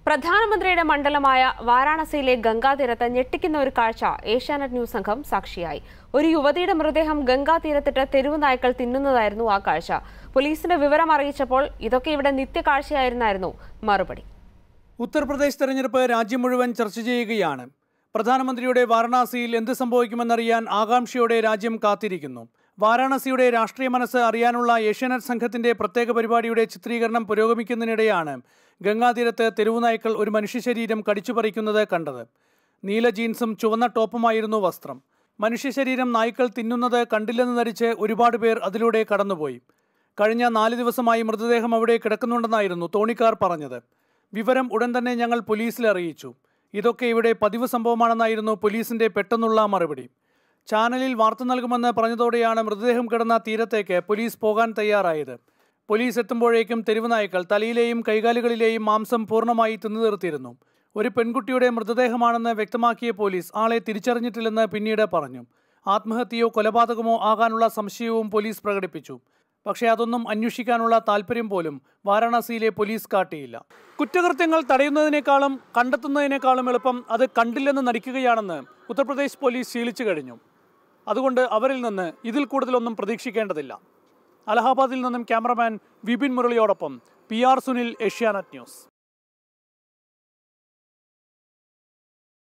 പ്രധാനമന്ത്രിയുടെ മണ്ഡലമായ വാരാണസിയിലെ ഗംഗാതീരത്ത് ഞെട്ടിക്കുന്ന ഒരു കാഴ്ച ഏഷ്യാനെറ്റ് ന്യൂസ് സംഘം സാക്ഷിയായി ഒരു യുവതിയുടെ മൃതദേഹം ഗംഗാതീരത്തിട്ട് തെരുവ് നായ്ക്കൾ തിന്നുന്നതായിരുന്നു ആ കാഴ്ച പോലീസിന് വിവരം അറിയിച്ചപ്പോൾ ഇതൊക്കെ ഇവിടെ നിത്യകാഴ്ചയായിരുന്നായിരുന്നു മറുപടി ഉത്തർപ്രദേശ് തെരഞ്ഞെടുപ്പ് രാജ്യം മുഴുവൻ ചർച്ച ചെയ്യുകയാണ് പ്രധാനമന്ത്രിയുടെ വാരണാസിയിൽ എന്ത് സംഭവിക്കുമെന്നറിയാൻ ആകാംക്ഷയോടെ രാജ്യം കാത്തിരിക്കുന്നു വാരാണസിയുടെ രാഷ്ട്രീയ മനസ്സ് അറിയാനുള്ള ഏഷ്യാനെറ്റ് സംഘത്തിന്റെ പ്രത്യേക പരിപാടിയുടെ ചിത്രീകരണം പുരോഗമിക്കുന്നതിനിടെയാണ് ഗംഗാതീരത്ത് തെരുവുനായ്ക്കൾ ഒരു മനുഷ്യശരീരം കടിച്ചുപറിക്കുന്നത് കണ്ടത് നീല ജീൻസും ചുവന്ന ടോപ്പുമായിരുന്നു വസ്ത്രം മനുഷ്യശരീരം നായ്ക്കൾ തിന്നുന്നത് കണ്ടില്ലെന്ന് ധരിച്ച് ഒരുപാട് പേർ അതിലൂടെ കടന്നുപോയി കഴിഞ്ഞ നാല് ദിവസമായി മൃതദേഹം അവിടെ കിടക്കുന്നുണ്ടെന്നായിരുന്നു തോണിക്കാർ പറഞ്ഞത് വിവരം ഉടൻ തന്നെ ഞങ്ങൾ പോലീസിൽ അറിയിച്ചു ഇതൊക്കെ ഇവിടെ പതിവ് സംഭവമാണെന്നായിരുന്നു പോലീസിന്റെ പെട്ടെന്നുള്ള മറുപടി ചാനലിൽ വാർത്ത നൽകുമെന്ന് പറഞ്ഞതോടെയാണ് മൃതദേഹം കിടന്ന തീരത്തേക്ക് പോലീസ് പോകാൻ തയ്യാറായത് പോലീസ് എത്തുമ്പോഴേക്കും തെരുവുനായ്ക്കൾ തലയിലെയും കൈകാലുകളിലെയും മാംസം പൂർണ്ണമായി തിന്നു തീർത്തിരുന്നു ഒരു പെൺകുട്ടിയുടെ മൃതദേഹമാണെന്ന് വ്യക്തമാക്കിയ പോലീസ് ആളെ തിരിച്ചറിഞ്ഞിട്ടില്ലെന്ന് പിന്നീട് പറഞ്ഞു ആത്മഹത്യയോ കൊലപാതകമോ ആകാനുള്ള സംശയവും പോലീസ് പ്രകടിപ്പിച്ചു പക്ഷേ അതൊന്നും അന്വേഷിക്കാനുള്ള താല്പര്യം പോലും വാരാണസിയിലെ പോലീസ് കാട്ടിയില്ല കുറ്റകൃത്യങ്ങൾ തടയുന്നതിനേക്കാളും കണ്ടെത്തുന്നതിനേക്കാളും എളുപ്പം അത് കണ്ടില്ലെന്ന് നടിക്കുകയാണെന്ന് ഉത്തർപ്രദേശ് പോലീസ് ശീലിച്ചു കഴിഞ്ഞു അതുകൊണ്ട് അവരിൽ നിന്ന് ഇതിൽ കൂടുതലൊന്നും പ്രതീക്ഷിക്കേണ്ടതില്ല അലഹാബാദിൽ നിന്നും ക്യാമറമാൻ വിപിൻ മുരളിയോടൊപ്പം P R Sunil Asianet news